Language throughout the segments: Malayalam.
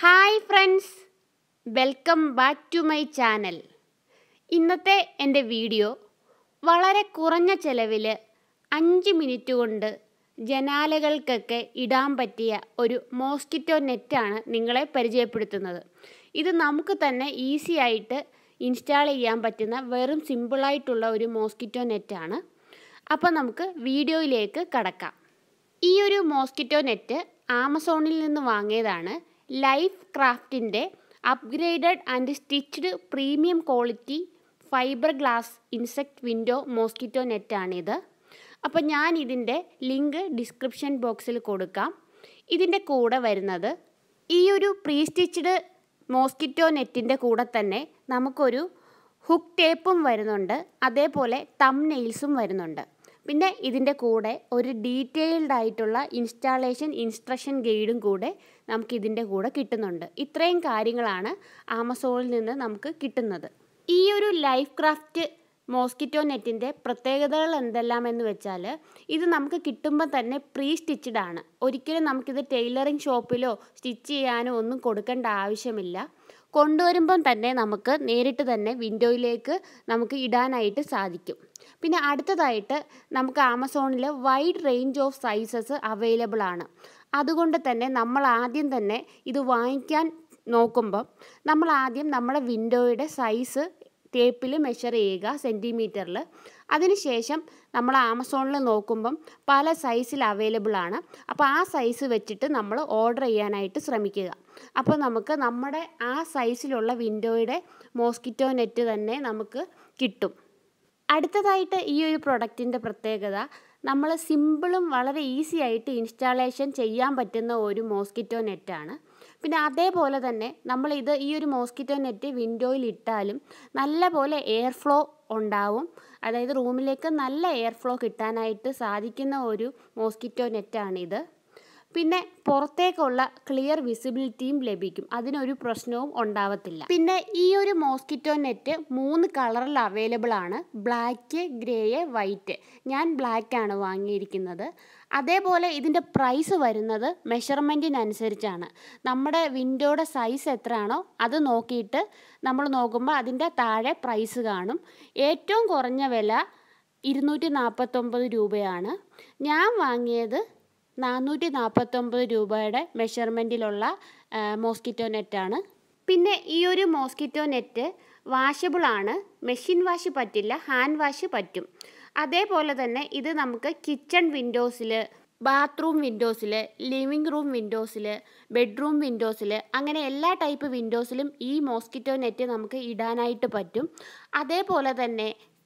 hi friends welcome back to my channel ഇന്നത്തെ എൻ്റെ വീഡിയോ വളരെ കുറഞ്ഞ ചിലവിൽ അഞ്ച് മിനിറ്റ് കൊണ്ട് ജനാലകൾക്കൊക്കെ ഇടാൻ പറ്റിയ ഒരു മോസ്കിറ്റോ നെറ്റാണ് നിങ്ങളെ പരിചയപ്പെടുത്തുന്നത് ഇത് നമുക്ക് തന്നെ ഈസി ആയിട്ട് ഇൻസ്റ്റാൾ ചെയ്യാൻ പറ്റുന്ന വെറും സിമ്പിളായിട്ടുള്ള ഒരു മോസ്കിറ്റോ നെറ്റാണ് അപ്പോൾ നമുക്ക് വീഡിയോയിലേക്ക് കടക്കാം ഈ ഒരു മോസ്കിറ്റോ നെറ്റ് ആമസോണിൽ നിന്ന് വാങ്ങിയതാണ് ലൈഫ് ക്രാഫ്റ്റിൻ്റെ upgraded and stitched premium quality fibre glass insect window mosquito നെറ്റാണിത് അപ്പോൾ ഞാൻ ഇതിൻ്റെ ലിങ്ക് ഡിസ്ക്രിപ്ഷൻ ബോക്സിൽ കൊടുക്കാം ഇതിൻ്റെ കൂടെ വരുന്നത് ഈ ഒരു പ്രീ സ്റ്റിച്ച്ഡ് മോസ്കിറ്റോ നെറ്റിൻ്റെ കൂടെ തന്നെ നമുക്കൊരു ഹുക്ക് ടേപ്പും വരുന്നുണ്ട് അതേപോലെ തം നെയിൽസും വരുന്നുണ്ട് പിന്നെ ഇതിൻ്റെ കൂടെ ഒരു ഡീറ്റെയിൽഡ് ആയിട്ടുള്ള ഇൻസ്റ്റാളേഷൻ ഇൻസ്ട്രക്ഷൻ ഗൈഡും കൂടെ നമുക്ക് ഇതിൻ്റെ കൂടെ കിട്ടുന്നുണ്ട് ഇത്രയും കാര്യങ്ങളാണ് ആമസോണിൽ നിന്ന് നമുക്ക് കിട്ടുന്നത് ഈ ഒരു ലൈഫ് ക്രാഫ്റ്റ് മോസ്കിറ്റോ നെറ്റിൻ്റെ പ്രത്യേകതകൾ എന്തെല്ലാം എന്ന് വെച്ചാൽ ഇത് നമുക്ക് കിട്ടുമ്പോൾ തന്നെ പ്രീ സ്റ്റിച്ചഡ് ആണ് ഒരിക്കലും നമുക്കിത് ടൈലറിങ് ഷോപ്പിലോ സ്റ്റിച്ച് ചെയ്യാനോ ഒന്നും കൊടുക്കേണ്ട ആവശ്യമില്ല കൊണ്ടുവരുമ്പം തന്നെ നമുക്ക് നേരിട്ട് തന്നെ വിൻഡോയിലേക്ക് നമുക്ക് ഇടാനായിട്ട് സാധിക്കും പിന്നെ അടുത്തതായിട്ട് നമുക്ക് ആമസോണിൽ wide range of sizes available ആണ് അതുകൊണ്ട് തന്നെ നമ്മൾ ആദ്യം തന്നെ ഇത് വാങ്ങിക്കാൻ നോക്കുമ്പോൾ നമ്മൾ ആദ്യം നമ്മുടെ വിൻഡോയുടെ സൈസ് ടേപ്പിൽ മെഷർ ചെയ്യുക സെൻറ്റിമീറ്ററിൽ അതിനുശേഷം നമ്മൾ ആമസോണിൽ നോക്കുമ്പം പല സൈസിൽ അവൈലബിൾ ആണ് അപ്പോൾ ആ സൈസ് വെച്ചിട്ട് നമ്മൾ ഓർഡർ ചെയ്യാനായിട്ട് ശ്രമിക്കുക അപ്പോൾ നമുക്ക് നമ്മുടെ ആ സൈസിലുള്ള വിൻഡോയുടെ മോസ്കിറ്റോ നെറ്റ് തന്നെ നമുക്ക് കിട്ടും അടുത്തതായിട്ട് ഈ ഒരു പ്രൊഡക്റ്റിൻ്റെ പ്രത്യേകത നമ്മൾ സിമ്പിളും വളരെ ഈസി ആയിട്ട് ഇൻസ്റ്റാളേഷൻ ചെയ്യാൻ പറ്റുന്ന ഒരു മോസ്കിറ്റോ നെറ്റാണ് പിന്നെ അതേപോലെ തന്നെ നമ്മൾ ഇത് ഈ ഒരു മോസ്കിറ്റോ നെറ്റ് വിൻഡോയിൽ ഇട്ടാലും നല്ല പോലെ എയർ ഫ്ലോ ഉണ്ടാവും അതായത് റൂമിലേക്ക് നല്ല എയർ ഫ്ലോ കിട്ടാനായിട്ട് സാധിക്കുന്ന ഒരു മോസ്കിറ്റോ നെറ്റാണിത് പിന്നെ പുറത്തേക്കുള്ള ക്ലിയർ വിസിബിലിറ്റിയും ലഭിക്കും അതിനൊരു പ്രശ്നവും ഉണ്ടാവത്തില്ല പിന്നെ ഈ ഒരു മോസ്കിറ്റോ നെറ്റ് മൂന്ന് കളറിൽ അവൈലബിൾ ആണ് ബ്ലാക്ക് ഗ്രേ വൈറ്റ് ഞാൻ ബ്ലാക്ക് ആണ് വാങ്ങിയിരിക്കുന്നത് അതേപോലെ ഇതിൻ്റെ പ്രൈസ് വരുന്നത് മെഷർമെൻറ്റിനനുസരിച്ചാണ് നമ്മുടെ വിൻഡോയുടെ സൈസ് എത്രയാണോ അത് നോക്കിയിട്ട് നമ്മൾ നോക്കുമ്പോൾ അതിൻ്റെ താഴെ പ്രൈസ് കാണും ഏറ്റവും കുറഞ്ഞ വില ഇരുന്നൂറ്റി നാൽപ്പത്തൊമ്പത് രൂപയാണ് ഞാൻ വാങ്ങിയത് നാനൂറ്റി നാൽപ്പത്തൊമ്പത് രൂപയുടെ മെഷർമെൻറ്റിലുള്ള മോസ്കിറ്റോ നെറ്റാണ് പിന്നെ ഈ ഒരു മോസ്കിറ്റോ നെറ്റ് വാഷബിൾ ആണ് മെഷീൻ വാഷ് പറ്റില്ല ഹാൻഡ് വാഷ് പറ്റും അതേപോലെ തന്നെ ഇത് നമുക്ക് കിച്ചൺ വിൻഡോസിൽ ബാത്റൂം വിൻഡോസിൽ ലിവിങ് റൂം വിൻഡോസിൽ ബെഡ്റൂം വിൻഡോസിൽ അങ്ങനെ എല്ലാ ടൈപ്പ് വിൻഡോസിലും ഈ മോസ്കിറ്റോ നെറ്റ് നമുക്ക് ഇടാനായിട്ട് പറ്റും അതേപോലെ തന്നെ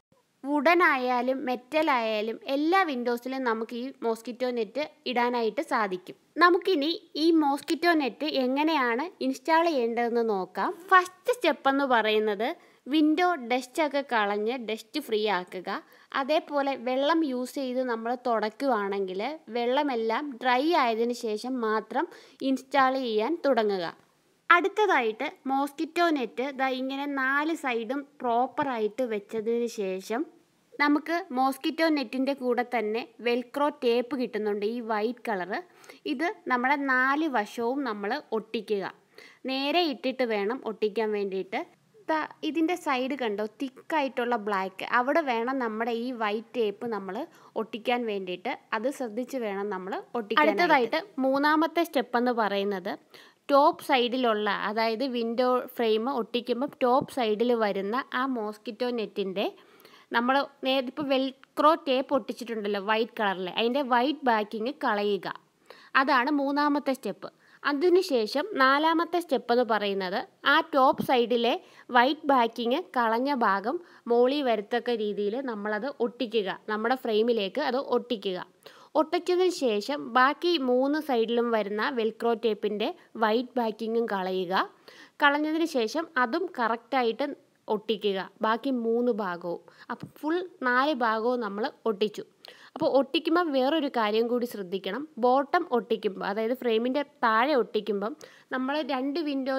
വുഡൻ ആയാലും മെറ്റൽ ആയാലും എല്ലാ വിൻഡോസിലും നമുക്ക് ഈ മോസ്കിറ്റോ നെറ്റ് ഇടാനായിട്ട് സാധിക്കും നമുക്കിനി ഈ മോസ്കിറ്റോ നെറ്റ് എങ്ങനെയാണ് ഇൻസ്റ്റാൾ ചെയ്യേണ്ടതെന്ന് നോക്കാം ഫസ്റ്റ് സ്റ്റെപ്പ് എന്ന് പറയുന്നത് വിൻഡോ ഡസ്റ്റ് ഒക്കെ കളഞ്ഞ് ഡസ്റ്റ് ഫ്രീ ആക്കുക അതേപോലെ വെള്ളം യൂസ് ചെയ്ത് നമ്മൾ തുടയ്ക്കുവാണെങ്കിൽ വെള്ളമെല്ലാം ഡ്രൈ ആയതിനു ശേഷം മാത്രം ഇൻസ്റ്റാൾ ചെയ്യാൻ തുടങ്ങുക അടുത്തതായിട്ട് മോസ്കിറ്റോ നെറ്റ് ദാ ഇങ്ങനെ നാല് സൈഡും പ്രോപ്പറായിട്ട് വെച്ചതിന് ശേഷം നമുക്ക് മോസ്കിറ്റോ നെറ്റിൻ്റെ കൂടെ തന്നെ വെൽക്രോ ടേപ്പ് കിട്ടുന്നുണ്ട് ഈ വൈറ്റ് കളറ് ഇത് നമ്മുടെ നാല് വശവും നമ്മൾ ഒട്ടിക്കുക നേരെ ഇട്ടിട്ട് വേണം ഒട്ടിക്കാൻ വേണ്ടിയിട്ട് ഇതിൻ്റെ സൈഡ് കണ്ടോ തിക്കായിട്ടുള്ള ബ്ലാക്ക് അവിടെ വേണം നമ്മുടെ ഈ വൈറ്റ് ടേപ്പ് നമ്മൾ ഒട്ടിക്കാൻ വേണ്ടിയിട്ട് അത് ശ്രദ്ധിച്ച് വേണം നമ്മൾ ഒട്ടിക്കാൻ അടുത്തതായിട്ട് മൂന്നാമത്തെ സ്റ്റെപ്പ് എന്ന് പറയുന്നത് ടോപ്പ് സൈഡിലുള്ള അതായത് വിൻഡോ ഫ്രെയിം ഒട്ടിക്കുമ്പോൾ ടോപ്പ് സൈഡിൽ വരുന്ന ആ മോസ്കിറ്റോ നെറ്റിൻ്റെ നമ്മൾ നേരത്തെ ഇപ്പോൾ വെൽക്രോ ടേപ്പ് ഒട്ടിച്ചിട്ടുണ്ടല്ലോ വൈറ്റ് കളറിൽ അതിൻ്റെ വൈറ്റ് ബാക്കിങ് കളയുക അതാണ് മൂന്നാമത്തെ സ്റ്റെപ്പ് അതിനുശേഷം നാലാമത്തെ സ്റ്റെപ്പ് എന്ന് പറയുന്നത് ആ ടോപ്പ് സൈഡിലെ വൈറ്റ് ബാക്കിങ് കളഞ്ഞ ഭാഗം മോളി വരത്തക്ക രീതിയിൽ നമ്മളത് ഒട്ടിക്കുക നമ്മുടെ ഫ്രെയിമിലേക്ക് അത് ഒട്ടിക്കുക ഒട്ടിച്ചതിന് ശേഷം ബാക്കി മൂന്ന് സൈഡിലും വരുന്ന വെൽക്രോ ടേപ്പിൻ്റെ വൈറ്റ് ബാക്കിങ്ങും കളയുക കളഞ്ഞതിന് ശേഷം അതും കറക്റ്റായിട്ട് ഒട്ടിക്കുക ബാക്കി മൂന്ന് ഭാഗവും അപ്പോൾ ഫുൾ നാല് ഭാഗവും നമ്മൾ ഒട്ടിച്ചു അപ്പോൾ ഒട്ടിക്കുമ്പോൾ വേറൊരു കാര്യം കൂടി ശ്രദ്ധിക്കണം ബോട്ടം ഒട്ടിക്കുമ്പോൾ അതായത് ഫ്രെയിമിൻ്റെ താഴെ ഒട്ടിക്കുമ്പം നമ്മൾ രണ്ട് വിൻഡോയും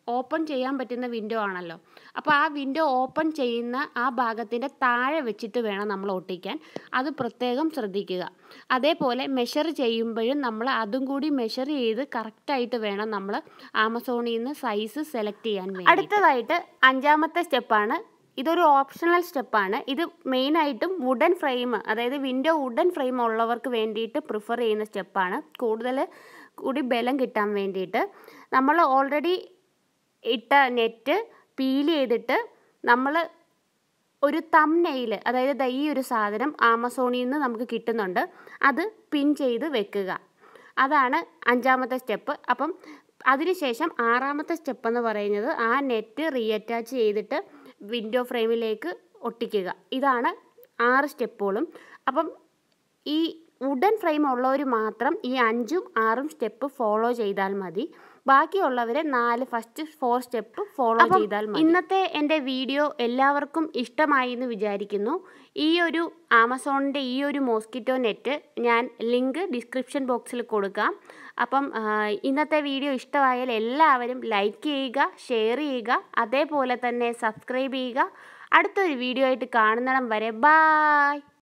ഓപ്പൺ ചെയ്യാൻ പറ്റുന്ന വിൻഡോ ആണല്ലോ അപ്പോൾ ആ വിൻഡോ ഓപ്പൺ ചെയ്യുന്ന ആ ഭാഗത്തിൻ്റെ താഴെ വെച്ചിട്ട് വേണം നമ്മൾ ഒട്ടിക്കാൻ അത് പ്രത്യേകം ശ്രദ്ധിക്കുക അതേപോലെ മെഷർ ചെയ്യുമ്പോഴും നമ്മൾ അതും കൂടി മെഷർ ചെയ്ത് കറക്റ്റായിട്ട് വേണം നമ്മൾ ആമസോണിൽ നിന്ന് സൈസ് സെലക്ട് ചെയ്യാൻ വേണ്ടി അടുത്തതായിട്ട് അഞ്ചാമത്തെ സ്റ്റെപ്പാണ് ഇതൊരു ഓപ്ഷണൽ സ്റ്റെപ്പാണ് ഇത് മെയിനായിട്ടും വുഡൻ ഫ്രെയിം അതായത് വിൻഡോ വുഡൻ ഫ്രെയിം ഉള്ളവർക്ക് വേണ്ടിയിട്ട് പ്രിഫർ ചെയ്യുന്ന സ്റ്റെപ്പാണ് കൂടുതൽ കൂടി ബലം കിട്ടാൻ വേണ്ടിയിട്ട് നമ്മൾ ഓൾറെഡി ഇട്ട നെറ്റ് പീൽ ചെയ്തിട്ട് നമ്മൾ ഒരു തം നെയിൽ അതായത് ദാ ഈ ഒരു സാധനം ആമസോണിൽ നിന്ന് നമുക്ക് കിട്ടുന്നുണ്ട് അത് പിൻ ചെയ്ത് വെക്കുക അതാണ് അഞ്ചാമത്തെ സ്റ്റെപ്പ് അപ്പം അതിനുശേഷം ആറാമത്തെ സ്റ്റെപ്പ് എന്ന് പറയുന്നത് ആ നെറ്റ് റീഅറ്റാച്ച് ചെയ്തിട്ട് വിൻഡോ ഫ്രെയിമിലേക്ക് ഒട്ടിക്കുക ഇതാണ് ആറ് സ്റ്റെപ്പുകളും അപ്പം ഈ വുഡൻ ഫ്രെയിം ഉള്ളവർ മാത്രം ഈ അഞ്ചും ആറും സ്റ്റെപ്പ് ഫോളോ ചെയ്താൽ മതി ബാക്കിയുള്ളവരെ നാല് ഫസ്റ്റ് ഫോർ സ്റ്റെപ്പ് ഫോളോ ചെയ്താൽ മതി ഇന്നത്തെ എൻ്റെ വീഡിയോ എല്ലാവർക്കും ഇഷ്ടമായി എന്ന് വിചാരിക്കുന്നു ഈ ഒരു ആമസോണിൻ്റെ ഈ ഒരു മോസ്കിറ്റോ നെറ്റ് ഞാൻ ലിങ്ക് ഡിസ്ക്രിപ്ഷൻ ബോക്സിൽ കൊടുക്കാം അപ്പം ആ, ഇന്നത്തെ വീഡിയോ ഇഷ്ടമായാൽ എല്ലാവരും ലൈക്ക് ചെയ്യുക ഷെയർ ചെയ്യുക അതേപോലെ തന്നെ സബ്സ്ക്രൈബ് ചെയ്യുക അടുത്തൊരു വീഡിയോ ആയിട്ട് കാണുന്നിടം വരെ ബായ്